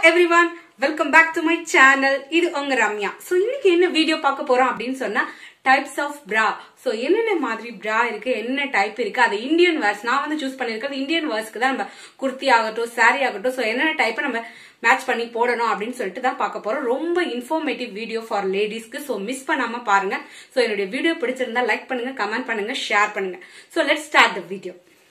every everyone welcome back to my channel இது உங்க Ramya so இன்னைக்கு என்ன வீடியோ பார்க்க போறோம் அப்படின்னு சொன்னா டைப்ஸ் ஆஃப் பிரா ஸோ என்னென்ன மாதிரி பிரா இருக்கு என்ன டைப் இருக்கு அது இந்தியன் வேர்ஸ் நான் வந்து சூஸ் பண்ணிருக்கிறது இந்தியன் வேர்ஸ்க்கு தான் நம்ம குர்த்தி ஆகட்டும் saree ஆகட்டும் ஸோ என்னென்ன டைப்பை நம்ம மேட்ச் பண்ணி போடணும் அப்படின்னு சொல்லிட்டு தான் பார்க்க போறோம் ரொம்ப இன்ஃபார்மேட்டிவ் வீடியோ ஃபார் லேடிஸ்க்கு ஸோ மிஸ் பண்ணாம பாருங்க ஸோ என்னுடைய வீடியோ பிடிச்சிருந்தா லைக் பண்ணுங்க கமெண்ட் பண்ணுங்க ஷேர் பண்ணுங்க so let start the video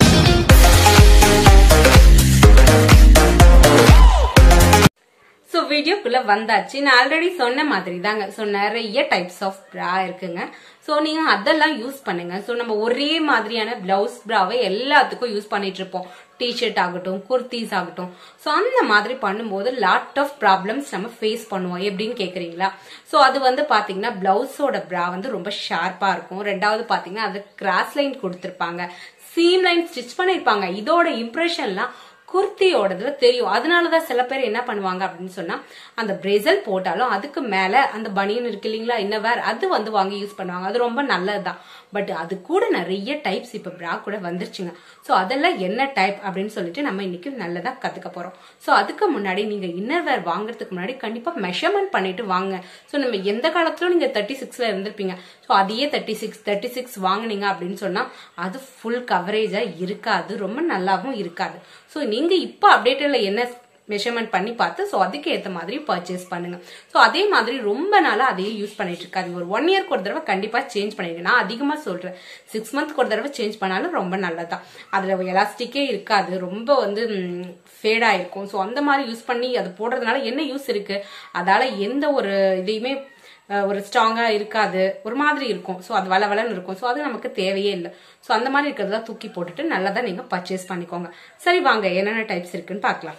so வீடியோக்குள்ள வந்தாச்சு நான் ஆல்ரெடி சொன்ன மாதிரி தாங்க ஸோ நிறைய டைப்ஸ் ஆஃப் ப்ரா இருக்குங்க ஸோ நீங்க அதெல்லாம் யூஸ் பண்ணுங்க ஸோ நம்ம ஒரே மாதிரியான பிளவுஸ் ப்ராவை எல்லாத்துக்கும் யூஸ் பண்ணிட்டு இருப்போம் டிஷர்ட் ஆகட்டும் குர்த்திஸ் ஆகட்டும் ஸோ அந்த மாதிரி பண்ணும்போது லாட் ஆஃப் ப்ராப்ளம்ஸ் நம்ம ஃபேஸ் பண்ணுவோம் எப்படின்னு கேட்குறீங்களா ஸோ அது வந்து பார்த்தீங்கன்னா பிளவுஸோட ப்ரா வந்து ரொம்ப ஷார்ப்பாக இருக்கும் ரெண்டாவது பார்த்தீங்கன்னா அது கிராஸ் லைன் கொடுத்துருப்பாங்க சீம் லைன் ஸ்டிச் பண்ணியிருப்பாங்க இதோட இம்ப்ரெஷன்லாம் குர்த்தியோடதுல தெரியும் அதனாலதான் சில பேர் என்ன பண்ணுவாங்க அப்படின்னு சொன்னா அந்த பிரேசல் போட்டாலும் அதுக்கு மேல அந்த பனியன் இருக்கு இல்லைங்களா இன்னவேர் அது வந்து வாங்கி யூஸ் பண்ணுவாங்க அது ரொம்ப நல்லதுதான் பட் அது கூட நிறைய டைப்ஸ் இப்ப பிரா கூட வந்துருச்சுங்க ஸோ அதெல்லாம் என்ன டைப் அப்படின்னு சொல்லிட்டு நம்ம இன்னைக்கு நல்லதா கத்துக்க போறோம் ஸோ அதுக்கு முன்னாடி நீங்க இன்னர் வேர் வாங்குறதுக்கு முன்னாடி கண்டிப்பா மெஷர்மெண்ட் பண்ணிட்டு வாங்க ஸோ நம்ம எந்த காலத்திலும் நீங்க தேர்ட்டி சிக்ஸ்ல இருந்திருப்பீங்க ஸோ அதையே தேர்ட்டி சிக்ஸ் தேர்ட்டி சிக்ஸ் வாங்குனீங்க அப்படின்னு சொன்னா அது ஃபுல் கவரேஜா இருக்காது ரொம்ப நல்லாவும் இருக்காது ஸோ நீங்க இப்போ அப்டேட்டில் என்ன மெஷர்மெண்ட் பண்ணி பார்த்து ஸோ அதுக்கு ஏற்ற மாதிரி பர்ச்சேஸ் பண்ணுங்க ஸோ அதே மாதிரி ரொம்ப நாளாக அதையே யூஸ் பண்ணிட்டு இருக்காது ஒரு ஒன் இயர்க்கு ஒரு தடவை கண்டிப்பாக சேஞ்ச் பண்ணிடுங்க நான் அதிகமாக சொல்கிறேன் சிக்ஸ் மந்த்க்கு ஒரு தடவை சேஞ்ச் பண்ணாலும் ரொம்ப நல்லதான் அதில் எலாஸ்டிக்கே இருக்காது ரொம்ப வந்து ஃபேடாக இருக்கும் ஸோ அந்த மாதிரி யூஸ் பண்ணி அது போடுறதுனால என்ன யூஸ் இருக்கு அதால எந்த ஒரு இதையுமே அஹ், ஒரு ஸ்ட்ராங்கா இருக்காது ஒரு மாதிரி இருக்கும் ஸோ அது வள வளன்னு இருக்கும் ஸோ அது நமக்கு தேவையே இல்லை ஸோ அந்த மாதிரி இருக்கிறதெல்லாம் தூக்கி போட்டுட்டு நல்லதா நீங்க பர்ச்சேஸ் பண்ணிக்கோங்க சரி வாங்க என்னென்ன டைப்ஸ் இருக்குன்னு பார்க்கலாம்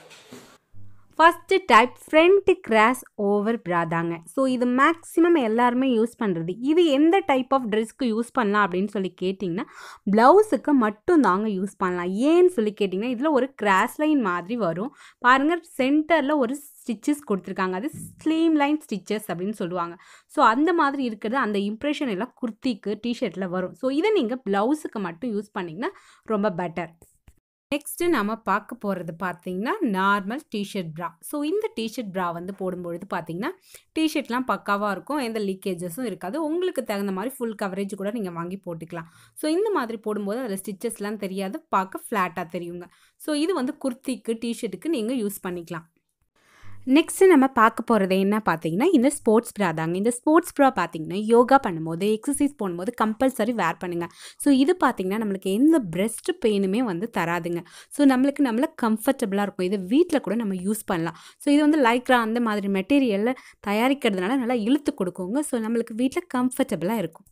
first type front cross over bra தாங்க ஸோ இது மேக்ஸிமம் எல்லாருமே யூஸ் பண்ணுறது இது எந்த டைப் ஆஃப் ட்ரெஸ்க்கு யூஸ் பண்ணலாம் அப்படின்னு சொல்லி கேட்டிங்கன்னா ப்ளவுஸுக்கு மட்டும் தாங்க யூஸ் பண்ணலாம் ஏன்னு சொல்லி கேட்டிங்கன்னா இதில் ஒரு கிராஸ் லைன் மாதிரி வரும் பாருங்கள் சென்டரில் ஒரு ஸ்டிச்சஸ் கொடுத்துருக்காங்க அது ஸ்லீம் லைன் ஸ்டிச்சஸ் அப்படின்னு சொல்லுவாங்க ஸோ அந்த மாதிரி இருக்கிறது அந்த இம்ப்ரெஷன் எல்லாம் குர்த்திக்கு டிஷர்ட்டில் வரும் ஸோ இதை நீங்கள் ப்ளவுஸுக்கு மட்டும் யூஸ் பண்ணிங்கன்னா ரொம்ப பெட்டர் நெக்ஸ்ட்டு நம்ம பார்க்க போகிறது பார்த்தீங்கன்னா நார்மல் டிஷர்ட் ப்ரா ஸோ இந்த டிஷர்ட் ப்ரா வந்து போடும்பொழுது பார்த்தீங்கன்னா டிஷர்ட்லாம் பக்காவாக இருக்கும் எந்த லீக்கேஜஸும் இருக்காது உங்களுக்கு தகுந்த மாதிரி ஃபுல் கவரேஜ் கூட நீங்கள் வாங்கி போட்டுக்கலாம் ஸோ இந்த மாதிரி போடும்போது அதில் ஸ்டிச்சஸ்லாம் தெரியாது பார்க்க ஃப்ளாட்டாக தெரியுங்க ஸோ இது வந்து குர்த்திக்கு டிஷர்ட்டுக்கு நீங்கள் யூஸ் பண்ணிக்கலாம் நெக்ஸ்ட்டு நம்ம பார்க்க போகிறது என்ன பார்த்தீங்கன்னா இந்த ஸ்போர்ட்ஸ் ப்ரா தாங்க இந்த ஸ்போர்ட்ஸ் ப்ரா பார்த்தீங்கன்னா யோகா பண்ணும்போது எக்ஸசைஸ் பண்ணும்போது கம்பல்சரி வேர் பண்ணுங்கள் ஸோ இது பார்த்தீங்கன்னா நம்மளுக்கு எந்த பிரெஸ்ட் பெயினுமே வந்து தராதுங்க ஸோ நம்மளுக்கு நம்மள கம்ஃபர்டபுளாக இருக்கும் இது வீட்டில் கூட நம்ம யூஸ் பண்ணலாம் ஸோ இது வந்து லைக்ரா அந்த மாதிரி மெட்டீரியலில் தயாரிக்கிறதுனால நல்லா இழுத்து கொடுக்குங்க ஸோ நம்மளுக்கு வீட்டில் கம்ஃபர்டபுளாக இருக்கும்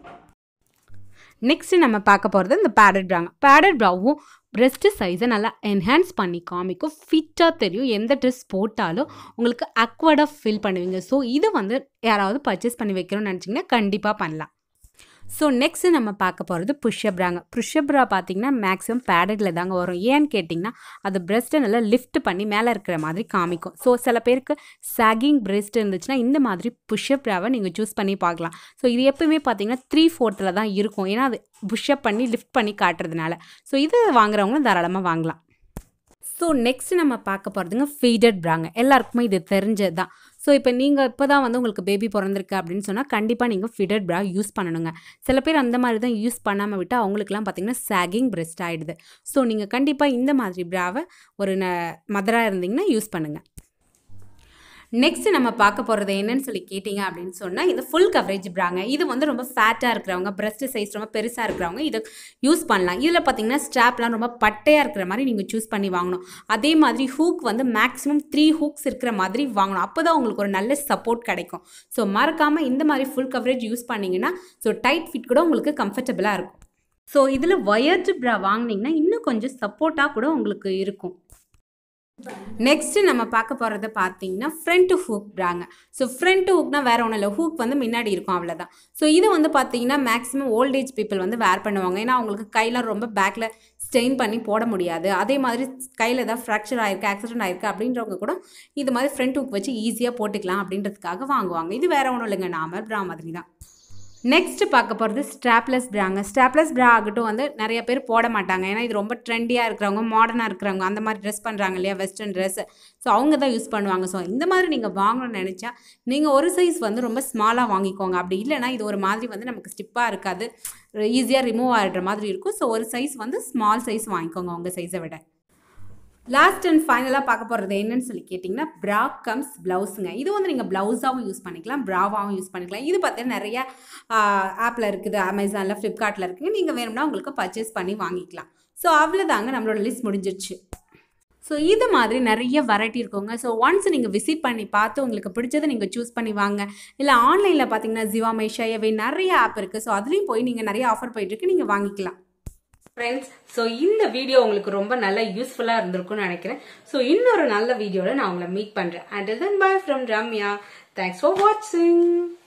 நெக்ஸ்ட்டு நம்ம பார்க்க போகிறது இந்த பேடட் ப்ராங்க பேடட் ப்ராவும் பிரெஸ்ட் சைஸை நல்லா என்ஹான்ஸ் பண்ணி காமிக்கும் ஃபிட்டாக தெரியும் எந்த ட்ரெஸ் போட்டாலும் உங்களுக்கு அக்வர்டாக ஃபீல் பண்ணுவீங்க ஸோ இது வந்து யாராவது பர்ச்சேஸ் பண்ணி வைக்கணும்னு நினச்சிங்கன்னா கண்டிப்பாக பண்ணலாம் ஸோ நெக்ஸ்ட் நம்ம பார்க்க போகிறது புஷ்அப்ராங்க புஷ்அப்ரா பார்த்தீங்கன்னா மேக்ஸிமம் பேடடில் தாங்க வரும் ஏன்னு கேட்டிங்கன்னா அது பிரெஸ்ட்டை நல்லா லிஃப்ட் பண்ணி மேலே இருக்கிற மாதிரி காமிக்கும் ஸோ சில பேருக்கு சாகிங் பிரெஸ்ட் இருந்துச்சுன்னா இந்த மாதிரி புஷ்அப்ராவை நீங்கள் சூஸ் பண்ணி பார்க்கலாம் ஸோ இது எப்பவுமே பார்த்தீங்கன்னா த்ரீ ஃபோர்த்தில் தான் இருக்கும் ஏன்னா அது புஷ்அப் பண்ணி லிஃப்ட் பண்ணி காட்டுறதுனால ஸோ இது வாங்குறவங்களும் தாராளமாக வாங்கலாம் ஸோ நெக்ஸ்ட் நம்ம பார்க்க போகிறதுங்க ஃபீடட் ப்ராங்க எல்லாருக்குமே இது தெரிஞ்சது தான் ஸோ இப்போ நீங்கள் இப்போ தான் வந்து உங்களுக்கு பேபி பிறந்திருக்கு அப்படின்னு சொன்னால் கண்டிப்பாக நீங்கள் ஃபிடட் ப்ரா யூஸ் பண்ணணுங்க சில பேர் அந்த மாதிரி தான் யூஸ் பண்ணாமல் விட்டால் அவங்களுக்குலாம் பார்த்தீங்கன்னா சாகிங் பிரெஸ்ட் ஆகிடுது ஸோ நீங்கள் கண்டிப்பாக இந்த மாதிரி ப்ராவை ஒரு ந மதராக இருந்தீங்கன்னா யூஸ் பண்ணுங்கள் நெக்ஸ்ட் நம்ம பார்க்க போகிறது என்னன்னு சொல்லி கேட்டிங்க அப்படின்னு சொன்னால் இது ஃபுல் கவரேஜ் ப்ராங்க இது வந்து ரொம்ப ஃபேட்டாக இருக்கிறவங்க பிரஸ்ட் சைஸ் ரொம்ப பெருசாக இருக்கிறவங்க இதை யூஸ் பண்ணலாம் இதில் பார்த்தீங்கன்னா ஸ்ட்ராப்லாம் ரொம்ப பட்டையாக இருக்கிற மாதிரி நீங்கள் சூஸ் பண்ணி வாங்கணும் அதே மாதிரி ஹூக் வந்து மேக்ஸிமம் த்ரீ ஹூக்ஸ் இருக்கிற மாதிரி வாங்கணும் அப்போ தான் உங்களுக்கு ஒரு நல்ல சப்போர்ட் கிடைக்கும் ஸோ மறக்காமல் இந்த மாதிரி ஃபுல் கவரேஜ் யூஸ் பண்ணிங்கன்னா ஸோ டைட் ஃபிட் கூட உங்களுக்கு கம்ஃபர்டபுளாக இருக்கும் ஸோ இதில் ஒயர்டு ப்ரா வாங்கினீங்கன்னா இன்னும் கொஞ்சம் சப்போர்ட்டாக கூட உங்களுக்கு இருக்கும் நெக்ஸ்ட் நம்ம பார்க்க போகிறத பார்த்தீங்கன்னா ஃப்ரண்ட் ஹூக் ப்ராங்க ஸோ ஃப்ரண்ட் ஹூக்னா வேற ஒன்றும் இல்லை ஹூக் வந்து முன்னாடி இருக்கும் அவ்வளோதான் ஸோ இது வந்து பார்த்தீங்கன்னா மேக்ஸிமம் ஓல்டேஜ் பீப்புள் வந்து வேர் பண்ணுவாங்க ஏன்னா அவங்களுக்கு கையில் ரொம்ப பேக்கில் ஸ்டெயின் பண்ணி போட முடியாது அதே மாதிரி கையில் ஏதாவது ஃப்ராக்சர் ஆயிருக்கு ஆக்சிடென்ட் ஆயிருக்கு அப்படின்றவங்க கூட இது மாதிரி ஃப்ரண்ட் ஹூக் வச்சு ஈஸியாக போட்டுக்கலாம் அப்படின்றதுக்காக வாங்குவாங்க இது வேற ஒன்றும் இல்லைங்க நாமல் ப்ரா மாதிரி தான் நெக்ஸ்ட் பார்க்க போகிறது ஸ்ட்ராப்லெஸ் ப்ராங்க ஸ்ட்ராப்லெஸ் ப்ரா ஆகட்டும் வந்து நிறைய பேர் போட மாட்டாங்க ஏன்னா இது ரொம்ப ட்ரெண்டியாக இருக்கிறவங்க மாடர்னாக இருக்கிறவங்க அந்த மாதிரி ட்ரெஸ் பண்ணுறாங்க இல்லையா வெஸ்டர்ன் ட்ரெஸ் ஸோ அவங்க தான் யூஸ் பண்ணுவாங்க ஸோ இந்த மாதிரி நீங்கள் வாங்கணும்னு நினச்சா நீங்கள் ஒரு சைஸ் வந்து ரொம்ப ஸ்மாலாக வாங்கிக்கோங்க அப்படி இல்லைனா இது ஒரு மாதிரி வந்து நமக்கு ஸ்டிப்பாக இருக்காது ஈஸியாக ரிமூவ் ஆகிடுற மாதிரி இருக்கும் ஸோ ஒரு சைஸ் வந்து ஸ்மால் சைஸ் வாங்கிக்கோங்க உங்கள் சைஸை விட லாஸ்ட் அண்ட் ஃபைனலாக பார்க்க போகிறது என்னன்னு சொல்லி கேட்டிங்கன்னா ப்ரா கம்ஸ் ப்ளவுஸுங்க இது வந்து நீங்கள் ப்ளவுஸாகவும் யூஸ் பண்ணிக்கலாம் ப்ராவாகவும் யூஸ் பண்ணிக்கலாம் இது பார்த்தீங்கன்னா நிறைய ஆப்பில் இருக்குது அமேசானில் ஃப்ளிப்கார்ட்டில் இருக்குது நீங்கள் வேணும்னா உங்களுக்கு பர்ச்சேஸ் பண்ணி வாங்கிக்கலாம் ஸோ அவ்வளோதாங்க நம்மளோட லிஸ்ட் முடிஞ்சிருச்சு ஸோ இது மாதிரி நிறைய வெரைட்டி இருக்குங்க ஸோ ஒன்ஸ் நீங்கள் விசிட் பண்ணி பார்த்து உங்களுக்கு பிடிச்சதை நீங்கள் சூஸ் பண்ணி வாங்க இல்லை ஆன்லைனில் பார்த்தீங்கன்னா ஜிவாமே ஷயவே நிறைய ஆப் இருக்குது ஸோ அதுலேயும் போய் நீங்கள் நிறைய ஆஃபர் போயிட்டுருக்கு நீங்கள் வாங்கிக்கலாம் ஃப்ரெண்ட்ஸ் ஸோ இந்த வீடியோ உங்களுக்கு ரொம்ப நல்ல யூஸ்ஃபுல்லாக இருந்திருக்கும்னு நினைக்கிறேன் ஸோ இன்னொரு நல்ல வீடியோவில் நான் உங்களை மீட் பண்ணுறேன் and then bye from Ramya thanks for வாட்சிங்